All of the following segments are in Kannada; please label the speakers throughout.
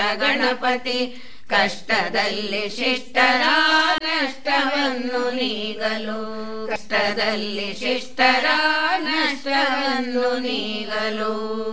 Speaker 1: ಗಣಪತಿ ಕಷ್ಟದಲ್ಲಿ ಶಿಷ್ಟರ ನಷ್ಟವನ್ನು ನೀಗಲು ಕಷ್ಟದಲ್ಲಿ ಶಿಷ್ಟರ ನಷ್ಟವನ್ನು ನೀಗಲು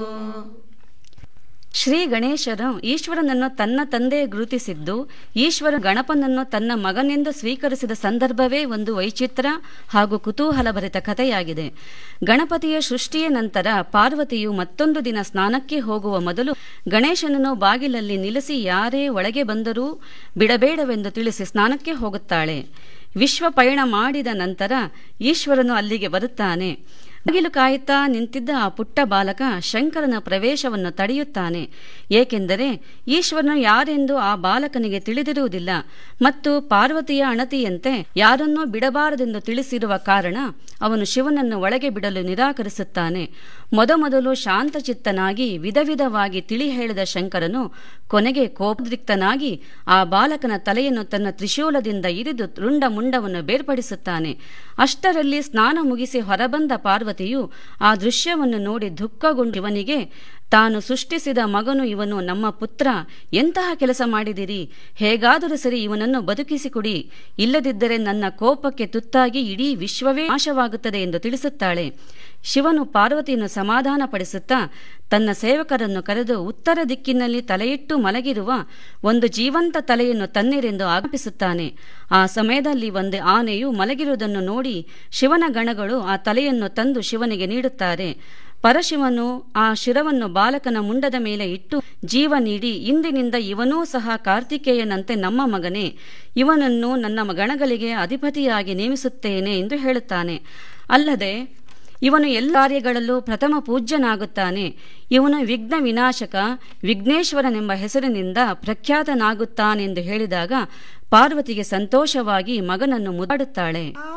Speaker 2: ಶ್ರೀ ಗಣೇಶನು ಈಶ್ವರನನ್ನು ತನ್ನ ತಂದೆ ಗುರುತಿಸಿದ್ದು ಈಶ್ವರ ಗಣಪನನ್ನು ತನ್ನ ಮಗನೆಂದು ಸ್ವೀಕರಿಸಿದ ಸಂದರ್ಭವೇ ಒಂದು ವೈಚಿತ್ರ ಹಾಗೂ ಕುತೂಹಲಭರಿತ ಕಥೆಯಾಗಿದೆ ಗಣಪತಿಯ ಸೃಷ್ಟಿಯ ನಂತರ ಪಾರ್ವತಿಯು ಮತ್ತೊಂದು ದಿನ ಸ್ನಾನಕ್ಕೆ ಹೋಗುವ ಮೊದಲು ಗಣೇಶನನ್ನು ಬಾಗಿಲಲ್ಲಿ ನಿಲ್ಲಿಸಿ ಯಾರೇ ಒಳಗೆ ಬಂದರೂ ಬಿಡಬೇಡವೆಂದು ತಿಳಿಸಿ ಸ್ನಾನಕ್ಕೆ ಹೋಗುತ್ತಾಳೆ ವಿಶ್ವ ಪಯಣ ಮಾಡಿದ ನಂತರ ಈಶ್ವರನು ಅಲ್ಲಿಗೆ ಬರುತ್ತಾನೆ ಬಾಗಿಲು ಕಾಯುತ್ತಾ ನಿಂತಿದ್ದ ಆ ಪುಟ್ಟ ಬಾಲಕ ಶಂಕರನ ಪ್ರವೇಶವನ್ನು ತಡೆಯುತ್ತಾನೆ ಏಕೆಂದರೆ ಈಶ್ವರನು ಯಾರೆಂದು ಆ ಬಾಲಕನಿಗೆ ತಿಳಿದಿರುವುದಿಲ್ಲ ಮತ್ತು ಪಾರ್ವತಿಯ ಅಣತಿಯಂತೆ ಯಾರನ್ನೂ ಬಿಡಬಾರದೆಂದು ತಿಳಿಸಿರುವ ಕಾರಣ ಅವನು ಶಿವನನ್ನು ಒಳಗೆ ಬಿಡಲು ನಿರಾಕರಿಸುತ್ತಾನೆ ಮೊದಮೊದಲು ಶಾಂತಚಿತ್ತನಾಗಿ ವಿಧ ವಿಧವಾಗಿ ತಿಳಿ ಹೇಳಿದ ಶಂಕರನು ಕೊನೆಗೆ ಕೋಪದೃಕ್ತನಾಗಿ ಆ ಬಾಲಕನ ತಲೆಯನ್ನು ತನ್ನ ತ್ರಿಶೂಲದಿಂದ ಇರಿದು ರುಂಡ ಮುಂಡವನ್ನು ಬೇರ್ಪಡಿಸುತ್ತಾನೆ ಅಷ್ಟರಲ್ಲಿ ಸ್ನಾನ ಮುಗಿಸಿ ಹೊರಬಂದ ಪಾರ್ವತಿಯು ಆ ದೃಶ್ಯವನ್ನು ನೋಡಿ ದುಃಖಗೊಂಡು ಶಿವನಿಗೆ ತಾನು ಸೃಷ್ಟಿಸಿದ ಮಗನು ಇವನು ನಮ್ಮ ಪುತ್ರ ಎಂತಹ ಕೆಲಸ ಮಾಡಿದಿರಿ ಹೇಗಾದರೂ ಸರಿ ಇವನನ್ನು ಬದುಕಿಸಿಕೊಡಿ ಇಲ್ಲದಿದ್ದರೆ ನನ್ನ ಕೋಪಕ್ಕೆ ತುತ್ತಾಗಿ ಇಡೀ ವಿಶ್ವವೇ ನಾಶವಾಗುತ್ತದೆ ಎಂದು ತಿಳಿಸುತ್ತಾಳೆ ಶಿವನು ಪಾರ್ವತಿಯನ್ನು ಸಮಾಧಾನಪಡಿಸುತ್ತಾ ತನ್ನ ಸೇವಕರನ್ನು ಕರೆದು ಉತ್ತರ ದಿಕ್ಕಿನಲ್ಲಿ ತಲೆಯಿಟ್ಟು ಮಲಗಿರುವ ಒಂದು ಜೀವಂತ ತಲೆಯನ್ನು ತನ್ನಿರೆಂದು ಆಜ್ಞಾಪಿಸುತ್ತಾನೆ ಆ ಸಮಯದಲ್ಲಿ ಒಂದು ಆನೆಯು ಮಲಗಿರುವುದನ್ನು ನೋಡಿ ಶಿವನ ಗಣಗಳು ಆ ತಲೆಯನ್ನು ತಂದು ಶಿವನಿಗೆ ನೀಡುತ್ತಾರೆ ಪರಶಿವನು ಆ ಶಿರವನ್ನು ಬಾಲಕನ ಮುಂಡದ ಮೇಲೆ ಇಟ್ಟು ಜೀವ ನೀಡಿ ಇಂದಿನಿಂದ ಇವನೂ ಸಹ ಕಾರ್ತಿಕೇಯನಂತೆ ನಮ್ಮ ಮಗನೇ ಇವನನ್ನು ನನ್ನ ಗಣಗಳಿಗೆ ಅಧಿಪತಿಯಾಗಿ ನೇಮಿಸುತ್ತೇನೆ ಎಂದು ಹೇಳುತ್ತಾನೆ ಅಲ್ಲದೆ ಇವನು ಎಲ್ಲ ಕಾರ್ಯಗಳಲ್ಲೂ ಪ್ರಥಮ ಪೂಜ್ಯನಾಗುತ್ತಾನೆ ಇವನು ವಿಘ್ನ ವಿನಾಶಕ ವಿಘ್ನೇಶ್ವರನೆಂಬ ಹೆಸರಿನಿಂದ ಪ್ರಖ್ಯಾತನಾಗುತ್ತಾನೆಂದು ಹೇಳಿದಾಗ ಪಾರ್ವತಿಗೆ ಸಂತೋಷವಾಗಿ ಮಗನನ್ನು ಮುದ್ದಾಡುತ್ತಾಳೆ
Speaker 1: ಆ